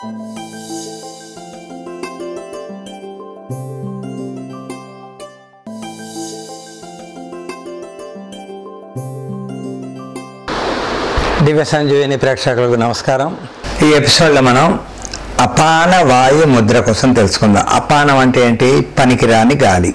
దివ్య సంజీవిని ప్రేక్షకులకు నమస్కారం ఈ ఎపిసోడ్లో మనం అపాన వాయు ముద్ర కోసం తెలుసుకుందాం అపానం అంటే ఏంటి పనికిరాని గాలి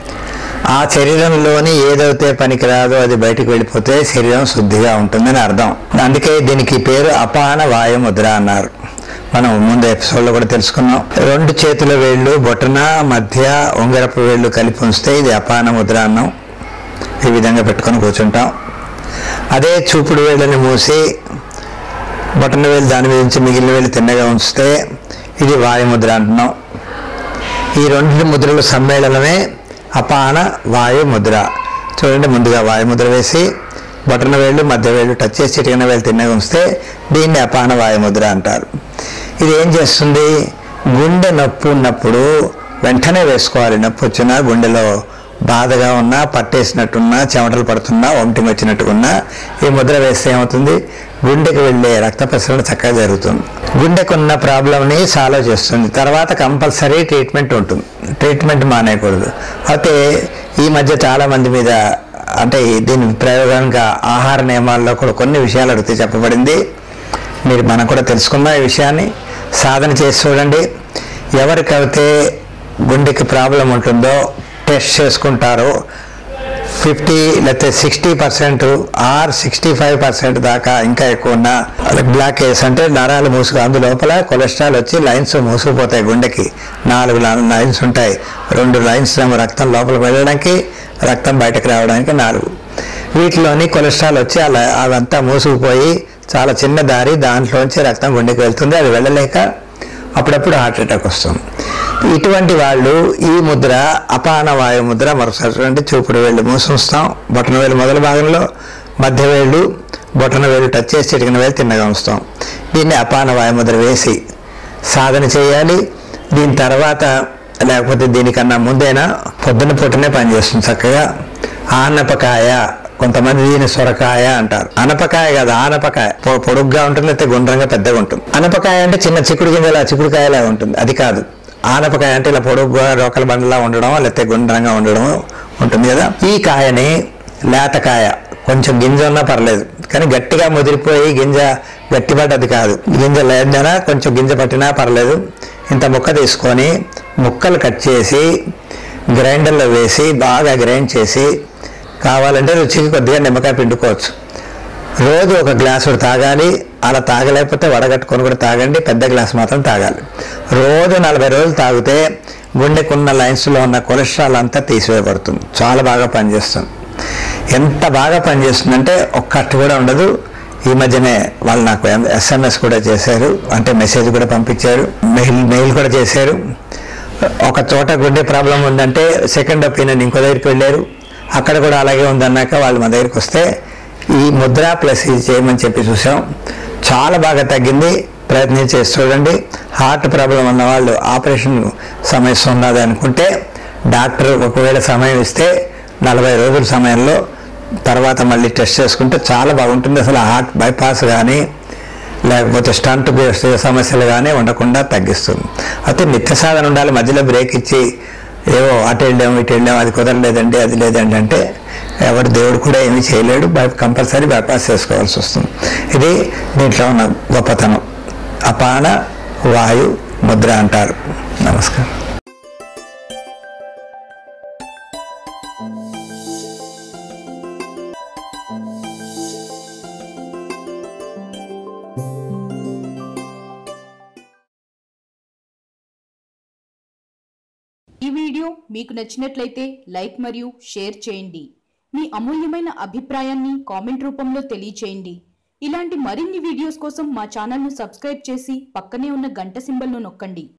ఆ శరీరంలోని ఏదైతే పనికిరాదో అది బయటకు వెళ్ళిపోతే శరీరం శుద్ధిగా ఉంటుందని అర్థం అందుకే దీనికి పేరు అపాన వాయు ముద్ర అన్నారు మనం ముందు ఎపిసోడ్లో కూడా తెలుసుకున్నాం రెండు చేతుల వేళ్ళు బొటన మధ్య ఉంగరపు వేళ్ళు కలిపి ఉంచితే ఇది అపాన ముద్ర అన్నాం ఈ విధంగా పెట్టుకొని కూర్చుంటాం అదే చూపుడు వేళ్ళని మూసి బటన్ వేలు దాని మీద నుంచి మిగిలిన వేలు తిన్నగా ఉంచితే ఇది వాయుముద్ర అంటున్నాం ఈ రెండు ముద్రల సమ్మేళనమే అపాన వాయు ముద్ర చూడండి ముందుగా వాయుముద్ర వేసి బటన్ వేళ్ళు మధ్య వేళ్ళు టచ్ చేసి చిటికిన వేలు తిన్నగా ఉంచితే దీన్ని అపాన వాయుముద్ర అంటారు ఇది ఏం చేస్తుంది గుండె నొప్పి ఉన్నప్పుడు వెంటనే వేసుకోవాలి నొప్పి వచ్చినా గుండెలో బాధగా ఉన్నా పట్టేసినట్టున్నా చెమటలు పడుతున్నా ఒంటికి వచ్చినట్టుకున్నా ఈ ముద్ర వేస్తే ఏమవుతుంది గుండెకి వెళ్ళే రక్త ప్రసరణ చక్కగా జరుగుతుంది గుండెకున్న ప్రాబ్లంని సాల్వ్ చేస్తుంది తర్వాత కంపల్సరీ ట్రీట్మెంట్ ఉంటుంది ట్రీట్మెంట్ మానేయకూడదు అయితే ఈ మధ్య చాలా మంది మీద అంటే దీని ప్రయోగంగా ఆహార నియమాల్లో కూడా కొన్ని విషయాలు అడిగితే చెప్పబడింది మీరు మనం కూడా తెలుసుకుందాం ఈ విషయాన్ని సాధన చేసి చూడండి ఎవరికైతే గుండెకి ప్రాబ్లం ఉంటుందో టెస్ట్ చేసుకుంటారో ఫిఫ్టీ లేకపోతే sixty percent or sixty five percent దాకా ఇంకా ఎక్కువ ఉన్న బ్లాకేజ్ అంటే నరాలు మూసుకు అందులోపల కొలెస్ట్రాల్ వచ్చి లైన్స్ మూసుకుపోతాయి గుండెకి నాలుగు లైన్స్ ఉంటాయి రెండు లైన్స్ ఏమో రక్తం లోపలికి వెళ్ళడానికి రక్తం బయటకు రావడానికి నాలుగు వీటిలోని కొలెస్ట్రాల్ వచ్చి అలా అవంతా మూసుకుపోయి చాలా చిన్న దారి దాంట్లోంచి రక్తం గుండెకి వెళ్తుంది అది వెళ్ళలేక అప్పుడప్పుడు హార్ట్ అటాక్ వస్తుంది ఇటువంటి వాళ్ళు ఈ ముద్ర అపాన వాయు ముద్ర మరొకసారి అంటే చూపుడు వేళ్ళు మూసుస్తాం బొటన వేలు మొదల భాగంలో మధ్య వేళ్ళు బొటన వేలు టచ్ చేసి చిటికిన వేలు తిన్నగా ఉంచుతాం దీన్ని అపాన వాయు ముద్ర వేసి సాధన చేయాలి దీని తర్వాత లేకపోతే దీనికన్నా ముందైనా పొద్దున పూటనే పనిచేస్తుంది చక్కగా ఆనపకాయ కొంతమంది దీని సొరకాయ అంటారు అనపకాయ కాదు ఆనపకాయ పొ- పొడుగ్గా ఉంటుంది లేకపోతే గుండ్రంగా పెద్దగా ఉంటుంది అనపకాయ అంటే చిన్న చిక్కుడు గింజల చిక్కుడుకాయలా ఉంటుంది అది కాదు ఆనపకాయ అంటే ఇలా పొడుగ్గా రోకల బండలా ఉండడం లేకపోతే గుండ్రంగా ఉండడం ఉంటుంది కదా ఈ కాయని లేతకాయ కొంచెం గింజ ఉన్నా పర్లేదు కానీ గట్టిగా ముదిరిపోయి గింజ గట్టిపడ్డది కాదు గింజ లేదనా కొంచెం గింజ పట్టినా పర్లేదు ఇంత ముక్క తీసుకొని ముక్కలు కట్ చేసి గ్రైండర్లో వేసి బాగా గ్రైండ్ చేసి కావాలంటే రుచికి కొద్దిగా నిమ్మకాయ పిండుకోవచ్చు రోజు ఒక గ్లాసు తాగాలి అలా తాగలేకపోతే వడగట్టుకొని కూడా తాగండి పెద్ద గ్లాస్ మాత్రం తాగాలి రోజు నలభై రోజులు తాగితే గుండెకున్న లైన్స్లో ఉన్న కొలెస్ట్రాల్ అంతా తీసివేయబడుతుంది చాలా బాగా పనిచేస్తుంది ఎంత బాగా పనిచేస్తుందంటే ఒక్కటి కూడా ఉండదు ఈ మధ్యనే వాళ్ళు నాకు ఎస్ఎంఎస్ కూడా చేశారు అంటే మెసేజ్ కూడా పంపించారు మెయిల్ మెయిల్ కూడా చేశారు ఒక చోట గుండె ప్రాబ్లం ఉందంటే సెకండ్ ఒపీనియన్ ఇంకో దగ్గరికి వెళ్ళారు అక్కడ కూడా అలాగే ఉందన్నాక వాళ్ళు మా దగ్గరికి వస్తే ఈ ముద్ర ప్లస్ ఇది చేయమని చెప్పి చూసాం చాలా బాగా తగ్గింది ప్రయత్నం చేసి చూడండి హార్ట్ ప్రాబ్లం ఉన్న వాళ్ళు ఆపరేషన్ సమస్య ఉన్నది అనుకుంటే డాక్టర్ ఒకవేళ సమయం ఇస్తే నలభై రోజుల సమయంలో తర్వాత మళ్ళీ టెస్ట్ చేసుకుంటే చాలా బాగుంటుంది అసలు హార్ట్ బైపాస్ కానీ లేకపోతే స్టంట్ బేస్ సమస్యలు కానీ ఉండకుండా తగ్గిస్తుంది అయితే నిత్య సాధన ఉండాలి మధ్యలో బ్రేక్ ఇచ్చి ఏవో అటు వెళ్ళాము ఇటు వెళ్ళాము అది కుదరలేదండి అది లేదండి అంటే ఎవరు దేవుడు కూడా ఏమీ చేయలేడు బై కంపల్సరీ బైపాస్ చేసుకోవాల్సి వస్తుంది ఇది దీంట్లో ఉన్న గొప్పతనం అపాన వాయు ముద్ర అంటారు నమస్కారం ఈ వీడియో మీకు నచ్చినట్లయితే లైక్ మరియు షేర్ చేయండి మీ అమూల్యమైన అభిప్రాయాన్ని కామెంట్ రూపంలో తెలియచేయండి ఇలాంటి మరిన్ని వీడియోస్ కోసం మా ఛానల్ను సబ్స్క్రైబ్ చేసి పక్కనే ఉన్న గంట సింబల్ను నొక్కండి